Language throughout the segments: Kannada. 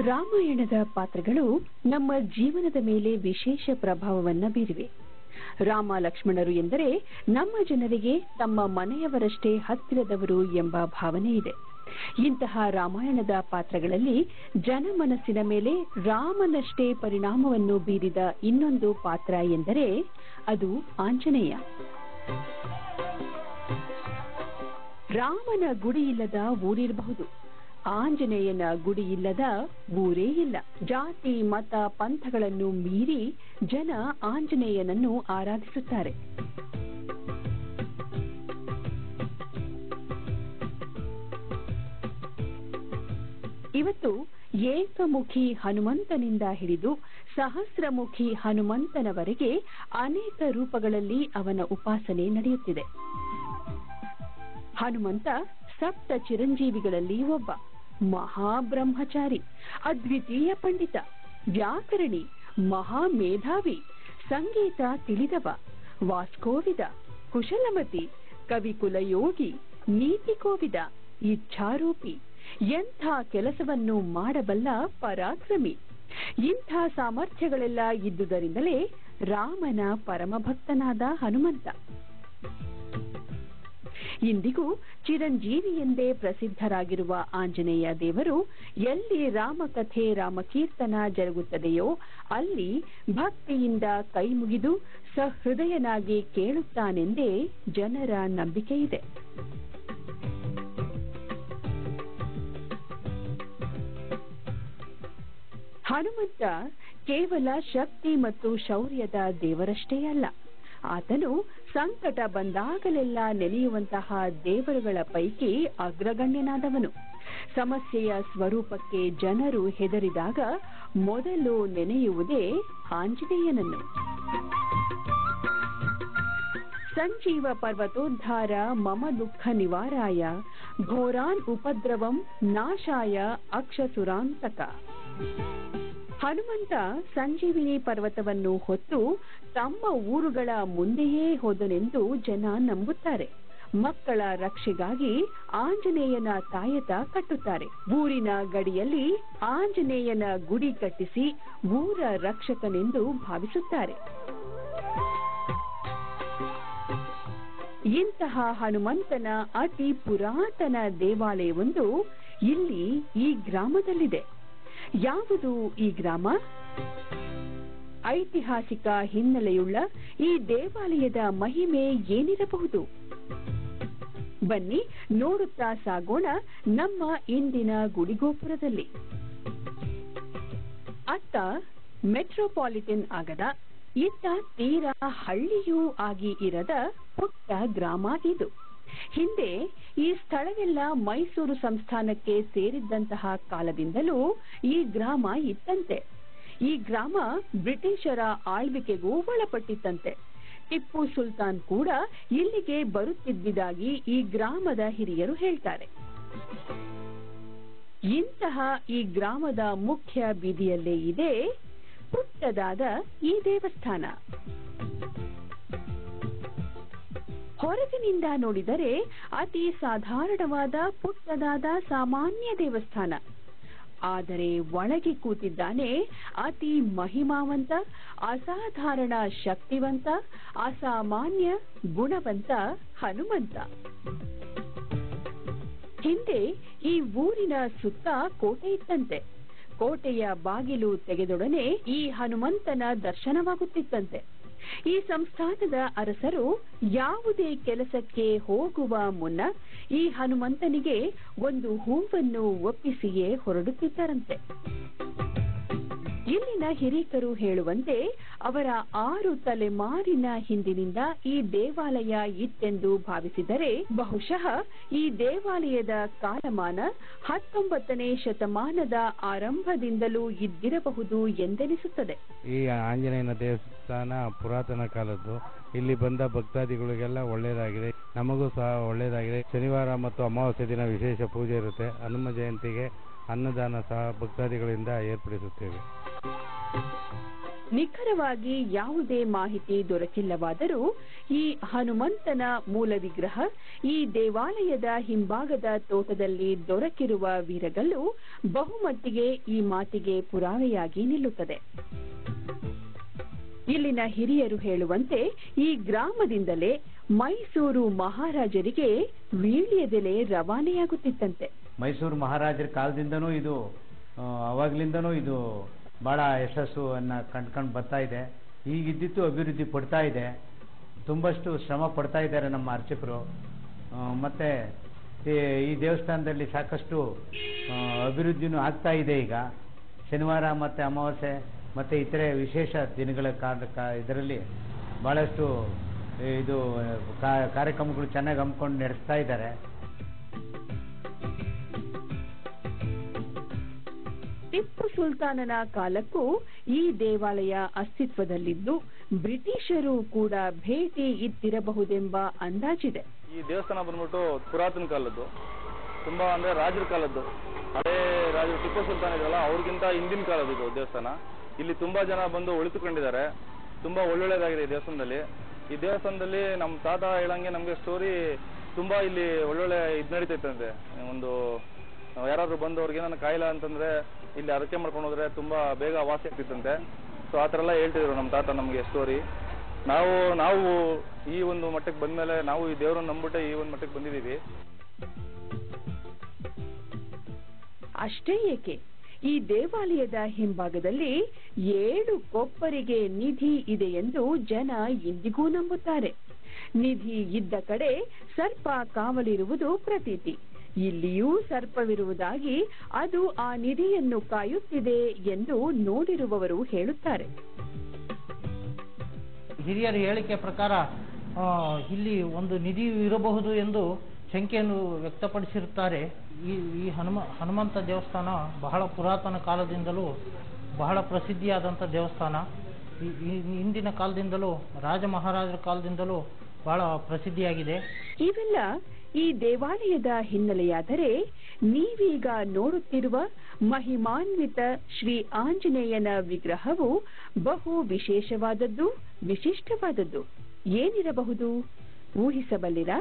ರಾಮಾಯಣದ ಪಾತ್ರಗಳು ನಮ್ಮ ಜೀವನದ ಮೇಲೆ ವಿಶೇಷ ಪ್ರಭಾವವನ್ನ ಬೀರಿವೆ ರಾಮ ಲಕ್ಷ್ಮಣರು ಎಂದರೆ ನಮ್ಮ ಜನರಿಗೆ ತಮ್ಮ ಮನೆಯವರಷ್ಟೇ ಹತ್ತಿರದವರು ಎಂಬ ಭಾವನೆ ಇದೆ ಇಂತಹ ರಾಮಾಯಣದ ಪಾತ್ರಗಳಲ್ಲಿ ಜನಮನಸ್ಸಿನ ಮೇಲೆ ರಾಮನಷ್ಟೇ ಪರಿಣಾಮವನ್ನು ಬೀರಿದ ಇನ್ನೊಂದು ಪಾತ್ರ ಎಂದರೆ ಅದು ಆಂಜನೇಯ ರಾಮನ ಗುಡಿ ಇಲ್ಲದ ಊರಿರಬಹುದು ಆಂಜನೇಯನ ಗುಡಿ ಇಲ್ಲದ ಊರೇ ಇಲ್ಲ ಜಾತಿ ಮತ ಪಂಥಗಳನ್ನು ಮೀರಿ ಜನ ಆಂಜನೇಯನನ್ನು ಆರಾಧಿಸುತ್ತಾರೆ ಇವತ್ತು ಏಕಮುಖಿ ಹನುಮಂತನಿಂದ ಹಿಡಿದು ಸಹಸ್ರಮುಖಿ ಹನುಮಂತನವರೆಗೆ ಅನೇಕ ರೂಪಗಳಲ್ಲಿ ಅವನ ಉಪಾಸನೆ ನಡೆಯುತ್ತಿದೆ ಹನುಮಂತ ಸಪ್ತ ಚಿರಂಜೀವಿಗಳಲ್ಲಿ ಒಬ್ಬ ಮಹಾಬ್ರಹ್ಮಚಾರಿ ಅದ್ವಿತೀಯ ಪಂಡಿತ ವ್ಯಾಕರಣಿ ಮಹಾಮೇಧಾವಿ ಸಂಗೀತ ತಿಳಿದವ ವಾಸ್ಕೋವಿದ ಕುಶಲಮತಿ ಕವಿಕುಲಯೋಗಿ ನೀತಿಕೋವಿದ ಇಚ್ಛಾರೂಪಿ ಎಂಥ ಕೆಲಸವನ್ನು ಮಾಡಬಲ್ಲ ಪರಾಕ್ರಮಿ ಇಂಥ ಸಾಮರ್ಥ್ಯಗಳೆಲ್ಲ ಇದ್ದುದರಿಂದಲೇ ರಾಮನ ಪರಮಭಕ್ತನಾದ ಹನುಮಂತ ಇಂದಿಗೂ ಚಿರಂಜೀವಿ ಎಂದೇ ಪ್ರಸಿದ್ಧರಾಗಿರುವ ಆಂಜನೇಯ ದೇವರು ಎಲ್ಲಿ ರಾಮಕಥೆ ರಾಮಕೀರ್ತನ ಜರುಗುತ್ತದೆಯೋ ಅಲ್ಲಿ ಭಕ್ತಿಯಿಂದ ಕೈಮುಗಿದು ಸಹೃದಯನಾಗಿ ಕೇಳುತ್ತಾನೆಂದೇ ಜನರ ನಂಬಿಕೆಯಿದೆ ಹನುಮಂತ ಕೇವಲ ಶಕ್ತಿ ಮತ್ತು ಶೌರ್ಯದ ದೇವರಷ್ಟೇ ಅಲ್ಲ ಆತನು ಸಂಕಟ ಬಂದಾಗಲೆಲ್ಲ ನೆನೆಯುವಂತಹ ದೇವರುಗಳ ಪೈಕಿ ಅಗ್ರಗಣ್ಯನಾದವನು ಸಮಸ್ಯೆಯ ಸ್ವರೂಪಕ್ಕೆ ಜನರು ಹೆದರಿದಾಗ ಮೊದಲು ನೆನೆಯುವುದೇ ಆಂಜನೇಯನನ್ನು ಸಂಜೀವ ಪರ್ವತೋದ್ಧಾರ ಮಮ ದುಃಖ ನಿವಾರಾಯ ಘೋರಾನ್ ಉಪದ್ರವಂ ನಾಶಾಯ ಅಕ್ಷಸುರಾಂತಕ ಹನುಮಂತ ಸಂಜೀವಿನಿ ಪರ್ವತವನ್ನು ಹೊತ್ತು ತಮ್ಮ ಊರುಗಳ ಮುಂದೆಯೇ ಹೋದನೆಂದು ಜನ ನಂಬುತ್ತಾರೆ ಮಕ್ಕಳ ರಕ್ಷೆಗಾಗಿ ಆಂಜನೇಯನ ತಾಯತ ಕಟ್ಟುತ್ತಾರೆ ಊರಿನ ಗಡಿಯಲ್ಲಿ ಆಂಜನೇಯನ ಗುಡಿ ಕಟ್ಟಿಸಿ ಊರ ರಕ್ಷಕನೆಂದು ಭಾವಿಸುತ್ತಾರೆ ಇಂತಹ ಹನುಮಂತನ ಅತಿ ಪುರಾತನ ದೇವಾಲಯವೊಂದು ಇಲ್ಲಿ ಈ ಗ್ರಾಮದಲ್ಲಿದೆ ಯಾವುದು ಈ ಗ್ರಾಮ ಐತಿಹಾಸಿಕ ಹಿನ್ನೆಲೆಯುಳ್ಳ ಈ ದೇವಾಲಯದ ಮಹಿಮೆ ಏನಿರಬಹುದು ಬನ್ನಿ ನೋಡುತ್ತಾ ಸಾಗೋಣ ನಮ್ಮ ಇಂದಿನ ಗುಡಿಗೋಪುರದಲ್ಲಿ ಅತ್ತ ಮೆಟ್ರೋಪಾಲಿಟನ್ ಆಗದ ಇತ್ತ ತೀರಾ ಹಳ್ಳಿಯೂ ಆಗಿ ಇರದ ಪುಟ್ಟ ಗ್ರಾಮ ಇದು ಹಿಂದೆ ಈ ಸ್ಥಳವೆಲ್ಲ ಮೈಸೂರು ಸಂಸ್ಥಾನಕ್ಕೆ ಸೇರಿದ್ದಂತಹ ಕಾಲದಿಂದಲೂ ಈ ಗ್ರಾಮ ಇತ್ತಂತೆ ಈ ಗ್ರಾಮ ಬ್ರಿಟಿಷರ ಆಳ್ವಿಕೆಗೂ ಒಳಪಟ್ಟಿತ್ತಂತೆ ಟಿಪ್ಪು ಸುಲ್ತಾನ್ ಕೂಡ ಇಲ್ಲಿಗೆ ಬರುತ್ತಿದ್ದುದಾಗಿ ಈ ಗ್ರಾಮದ ಹಿರಿಯರು ಹೇಳ್ತಾರೆ ಇಂತಹ ಈ ಗ್ರಾಮದ ಮುಖ್ಯ ಬೀದಿಯಲ್ಲೇ ಇದೆ ಪುಟ್ಟದಾದ ಈ ದೇವಸ್ಥಾನ ಹೊರಗಿನಿಂದ ನೋಡಿದರೆ ಅತಿ ಸಾಧಾರಣವಾದ ಪುಟ್ಟದಾದ ಸಾಮಾನ್ಯ ದೇವಸ್ಥಾನ ಆದರೆ ಒಳಗೆ ಕೂತಿದ್ದಾನೆ ಅತಿ ಮಹಿಮಾವಂತ ಅಸಾಧಾರಣ ಶಕ್ತಿವಂತ ಅಸಾಮಾನ್ಯ ಗುಣವಂತ ಹನುಮಂತ ಹಿಂದೆ ಈ ಊರಿನ ಸುತ್ತ ಕೋಟೆ ಇತ್ತಂತೆ ಕೋಟೆಯ ಬಾಗಿಲು ತೆಗೆದೊಡನೆ ಈ ಹನುಮಂತನ ದರ್ಶನವಾಗುತ್ತಿತ್ತಂತೆ ಈ ಸಂಸ್ಥಾನದ ಅರಸರು ಯಾವುದೇ ಕೆಲಸಕ್ಕೆ ಹೋಗುವ ಮುನ್ನ ಈ ಹನುಮಂತನಿಗೆ ಒಂದು ಹೂವನ್ನು ಒಪ್ಪಿಸಿಯೇ ಹೊರಡುತ್ತಿದ್ದರಂತೆ ಇಲ್ಲಿನ ಹಿರೀಕರು ಹೇಳುವಂತೆ ಅವರ ಆರು ತಲೆಮಾರಿನ ಹಿಂದಿನಿಂದ ಈ ದೇವಾಲಯ ಇತ್ತೆಂದು ಭಾವಿಸಿದರೆ ಬಹುಶಃ ಈ ದೇವಾಲಯದ ಕಾಲಮಾನ ಹತ್ತೊಂಬತ್ತನೇ ಶತಮಾನದ ಆರಂಭದಿಂದಲೂ ಇದ್ದಿರಬಹುದು ಎಂದೆನಿಸುತ್ತದೆ ಈ ಆಂಜನೇಯನ ದೇವಸ್ಥಾನ ಪುರಾತನ ಕಾಲದ್ದು ಇಲ್ಲಿ ಬಂದ ಭಕ್ತಾದಿಗಳಿಗೆಲ್ಲ ಒಳ್ಳೆಯದಾಗಿದೆ ನಮಗೂ ಸಹ ಒಳ್ಳೆಯದಾಗಿದೆ ಶನಿವಾರ ಮತ್ತು ಅಮಾವಾಸ್ಯೆ ದಿನ ವಿಶೇಷ ಪೂಜೆ ಇರುತ್ತೆ ಹನುಮ ಜಯಂತಿಗೆ ಅನ್ನದಾನ ಸಹ ಭಕ್ತಾದಿಗಳಿಂದ ಏರ್ಪಡಿಸುತ್ತೇವೆ ನಿಖರವಾಗಿ ಯಾವುದೇ ಮಾಹಿತಿ ದೊರಕಿಲ್ಲವಾದರೂ ಈ ಹನುಮಂತನ ಮೂಲ ವಿಗ್ರಹ ಈ ದೇವಾಲಯದ ಹಿಂಭಾಗದ ತೋಟದಲ್ಲಿ ದೊರಕಿರುವ ವೀರಗಲ್ಲು ಬಹುಮಟ್ಟಿಗೆ ಈ ಮಾತಿಗೆ ಪುರಾವೆಯಾಗಿ ನಿಲ್ಲುತ್ತದೆ ಇಲ್ಲಿನ ಹಿರಿಯರು ಹೇಳುವಂತೆ ಈ ಗ್ರಾಮದಿಂದಲೇ ಮೈಸೂರು ಮಹಾರಾಜರಿಗೆ ವೀಳ್ಯದೆಲೆ ರವಾನೆಯಾಗುತ್ತಿತ್ತಂತೆ ಮೈಸೂರು ಮಹಾರಾಜರ ಕಾಲದಿಂದನೂ ಇದು ಆ, ಅವಾಗ್ಲಿಂದನೂ ಇದು ಬಹಳ ಯಶಸ್ಸನ್ನು ಕಂಡ್ಕೊಂಡು ಬರ್ತಾ ಇದೆ ಈಗಿದ್ದಿತ್ತು ಅಭಿವೃದ್ಧಿ ಪಡ್ತಾ ಇದೆ ತುಂಬಷ್ಟು ಶ್ರಮ ಪಡ್ತಾ ಇದ್ದಾರೆ ನಮ್ಮ ಅರ್ಚಕರು ಆ, ಮತ್ತೆ ಈ- ಈ ದೇವಸ್ಥಾನದಲ್ಲಿ ಸಾಕಷ್ಟು ಆ, ಅಭಿವೃದ್ಧಿನೂ ಆಗ್ತಾ ಇದೆ ಈಗ ಶನಿವಾರ ಮತ್ತು ಅಮಾವಾಸ್ಯೆ ಮತ್ತು ಇತರೆ ವಿಶೇಷ ದಿನಗಳ ಕಾಲ ಕಾ- ಇದರಲ್ಲಿ ಭಾಳಷ್ಟು ಇದು ಕಾ- ಕಾರ್ಯಕ್ರಮಗಳು ಚೆನ್ನಾಗಿ ಹಮ್ಮಿಕೊಂಡು ನಡೆಸ್ತಾ ಇದ್ದಾರೆ ಟಿಪ್ಪು ಸುಲ್ತಾನನ ಕಾಲಕ್ಕೂ ಈ ದೇವಾಲಯ ಅಸ್ತಿತ್ವದಲ್ಲಿದ್ದು ಬ್ರಿಟಿಷರು ಕೂಡ ಭೇಟಿ ಇತ್ತಿರಬಹುದೆಂಬ ಅಂದಾಜಿದೆ ಈ ದೇವಸ್ಥಾನ ಬಂದ್ಬಿಟ್ಟು ಪುರಾತನ ಕಾಲದ್ದು ತುಂಬಾ ಅಂದ್ರೆ ರಾಜರ ಕಾಲದ್ದು ಹಳೇ ರಾಜರು ಟಿಪ್ಪು ಸುಲ್ತಾನ್ ಇದೆಯಲ್ಲ ಅವ್ರಿಗಿಂತ ಹಿಂದಿನ ಕಾಲದ್ದು ಇದು ದೇವಸ್ಥಾನ ಇಲ್ಲಿ ತುಂಬಾ ಜನ ಬಂದು ಉಳಿತುಕೊಂಡಿದ್ದಾರೆ ತುಂಬಾ ಒಳ್ಳೊಳ್ಳೆದಾಗಿದೆ ಈ ದೇವಸ್ಥಾನದಲ್ಲಿ ಈ ದೇವಸ್ಥಾನದಲ್ಲಿ ನಮ್ಮ ತಾತ ಹೇಳಂಗೆ ನಮಗೆ ಸ್ಟೋರಿ ತುಂಬಾ ಇಲ್ಲಿ ಒಳ್ಳೊಳ್ಳೆ ಇದು ನಡೀತೈತಂತೆ ಒಂದು ಯಾರಾದ್ರೂ ಬಂದವ್ರಿಗೆ ಏನಾದ್ರು ಕಾಯಿಲೆ ಅಂತಂದ್ರೆ ಇಲ್ಲಿ ಅರಕೆ ಮಾಡ್ಕೊಂಡು ಹೋದ್ರೆ ತುಂಬಾ ಬೇಗ ವಾಸಿ ಆಗ್ತಿತ್ತಂತೆ ಸೊ ಆ ಥರ ಎಲ್ಲ ಹೇಳ್ತಿದ್ರು ನಮ್ಮ ತಾತ ನಮಗೆ ಸ್ಟೋರಿ ನಾವು ನಾವು ಈ ಒಂದು ಮಟ್ಟಕ್ಕೆ ಬಂದ್ಮೇಲೆ ನಾವು ಈ ದೇವರನ್ನ ನಂಬಿಟ್ಟೆ ಈ ಒಂದು ಮಟ್ಟಕ್ಕೆ ಬಂದಿದ್ದೀವಿ ಅಷ್ಟೇ ಏಕೆ ಈ ದೇವಾಲಯದ ಹಿಂಭಾಗದಲ್ಲಿ ಏಳು ಕೊಪ್ಪರಿಗೆ ನಿಧಿ ಇದೆ ಎಂದು ಜನ ಇಂದಿಗೂ ನಂಬುತ್ತಾರೆ ನಿಧಿ ಇದ್ದ ಕಡೆ ಸರ್ಪ ಕಾವಲಿರುವುದು ಪ್ರತೀತಿ ಇಲ್ಲಿಯೂ ಸರ್ಪವಿರುವುದಾಗಿ ಅದು ಆ ನಿಧಿಯನ್ನು ಕಾಯುತ್ತಿದೆ ಎಂದು ನೋಡಿರುವವರು ಹೇಳುತ್ತಾರೆ ಹಿರಿಯರ ಹೇಳಿಕೆ ಪ್ರಕಾರ ಆ, ಇಲ್ಲಿ ಒಂದು ನಿಧಿ ಇರಬಹುದು ಎಂದು ಶಂಕೆಯನ್ನು ವ್ಯಕ್ತಪಡಿಸಿರುತ್ತಾರೆ ಈ ಈ ಹನುಮ ಹನುಮಂತ ದೇವಸ್ಥಾನ ಬಹಳ ಪುರಾತನ ಕಾಲದಿಂದಲೂ ಬಹಳ ಪ್ರಸಿದ್ಧಿಯಾದಂಥ ದೇವಸ್ಥಾನ ಈ- ಈ- ಇಂದಿನ ಕಾಲದಿಂದಲೂ ರಾಜ ಮಹಾರಾಜರ ಕಾಲದಿಂದಲೂ ಬಹಳ ಪ್ರಸಿದ್ಧಿಯಾಗಿದೆ ಇವೆಲ್ಲ ಈ ದೇವಾಲಯದ ಹಿನ್ನೆಲೆಯಾದರೆ ನೀವೀಗ ನೋಡುತ್ತಿರುವ ಮಹಿಮಾನ್ವಿತ ಶ್ರೀ ಆಂಜನೇಯನ ವಿಗ್ರಹವು ಬಹು ವಿಶೇಷವಾದದ್ದು ವಿಶಿಷ್ಟವಾದದ್ದು ಏನಿರಬಹುದು ಊಹಿಸಬಲ್ಲಿರಾ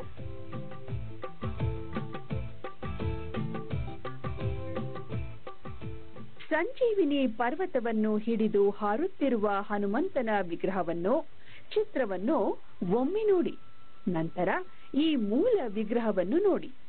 ಸಂಜೀವಿನಿ ಪರ್ವತವನ್ನು ಹಿಡಿದು ಹಾರುತ್ತಿರುವ ಹನುಮಂತನ ವಿಗ್ರಹವನ್ನು ಚಿತ್ರವನ್ನು ಒಮ್ಮೆ ನೋಡಿ ನಂತರ ಈ ಮೂಲ ವಿಗ್ರಹವನ್ನು ನೋಡಿ